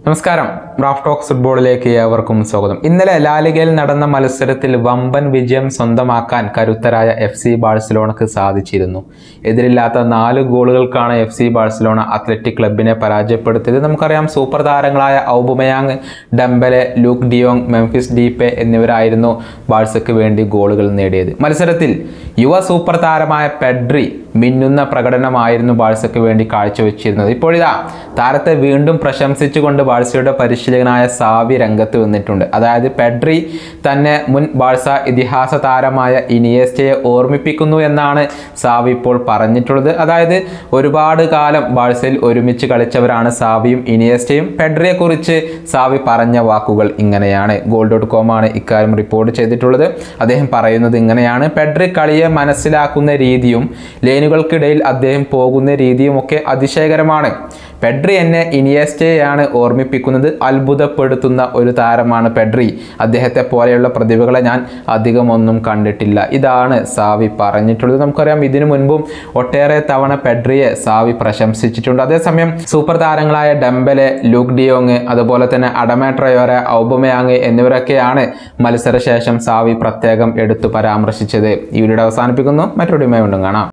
നമസ്കാരം Raf talks ഫുട്ബോളിലേക്ക് ഏവർക്കും സ്വാഗതം ഇന്നലെ ലാലിഗയിൽ നടന്ന മത്സരത്തിൽ വമ്പൻ വിജയം സ്വന്തമാക്കാൻ കരുത്തരായ എഫ് സി ബാഴ്സലോണക്ക് സാധിച്ചിരുന്നു എതിരില്ലാത്ത നാല് ഗോളുകൾക്കാണ് എഫ് സി ബാഴ്സലോണ അത്ലറ്റിക് ക്ലബിനെ പരാജയപ്പെടുത്തിയത് നമുക്കറിയാം സൂപ്പർ താരങ്ങളായ Aubameyang Dembele Luuk de Jong Memphis Depay എന്നിവരായിരുന്നു ബാഴ്സയ്ക്ക് വേണ്ടി ഗോളുകൾ നേടിയത് മത്സരത്തിൽ യുവ സൂപ്പർ താരമായ പെഡ്രി മിന്നുന്ന പ്രകടനമായിരുന്നു ബാഴ്സയ്ക്ക് വേണ്ടി കാഴ്ചവെച്ചിരുന്നത് ഇപ്പോഴിതാ താരത്തെ വീണ്ടും പ്രശംസിച്ചുകൊണ്ട് ബാഴ്സയുടെ പരിശീലകനായ സാവി രംഗത്ത് വന്നിട്ടുണ്ട് അതായത് പെഡ്രി തന്നെ മുൻ ബാഴ്സ ഇതിഹാസ താരമായ ഇനിയസ്റ്റയെ ഓർമ്മിപ്പിക്കുന്നു എന്നാണ് സാവി ഇപ്പോൾ പറഞ്ഞിട്ടുള്ളത് അതായത് ഒരുപാട് കാലം ബാഴ്സയിൽ ഒരുമിച്ച് കളിച്ചവരാണ് സാവിയും ഇനിയസ്റ്റയും പെഡ്രിയെ കുറിച്ച് സാവി പറഞ്ഞ വാക്കുകൾ ഇങ്ങനെയാണ് ഗോൾ ഡോട്ട് കോം ആണ് ഇക്കാര്യം റിപ്പോർട്ട് ചെയ്തിട്ടുള്ളത് അദ്ദേഹം പറയുന്നത് ഇങ്ങനെയാണ് പെഡ്രി കളിയെ മനസ്സിലാക്കുന്ന രീതിയും ലേനുകൾക്കിടയിൽ അദ്ദേഹം പോകുന്ന രീതിയും ഒക്കെ അതിശയകരമാണ് പെഡ്രി എന്നെ ഇനിയസ്റ്റയെയാണ് ഓർമ്മിപ്പിക്കുന്നത് അത്ഭുതപ്പെടുത്തുന്ന ഒരു താരമാണ് പെഡ്രി അദ്ദേഹത്തെ പോലെയുള്ള പ്രതിഭകളെ ഞാൻ അധികമൊന്നും കണ്ടിട്ടില്ല ഇതാണ് സാവി പറഞ്ഞിട്ടുള്ളത് നമുക്കറിയാം ഇതിനു മുൻപും ഒട്ടേറെ തവണ പെഡ്രിയെ സാവി പ്രശംസിച്ചിട്ടുണ്ട് അതേസമയം സൂപ്പർ താരങ്ങളായ ഡംബലെ ലൂക്ക് ഡിയോങ് അതുപോലെ തന്നെ അഡമേ ട്രയോറെ ഔബമയാങ് എന്നിവരൊക്കെയാണ് മത്സരശേഷം സാവി പ്രത്യേകം എടുത്തു പരാമർശിച്ചത് ഈ വീഡിയോ അവസാനിപ്പിക്കുന്നു മറ്റൊരു വീണ്ടും കാണാം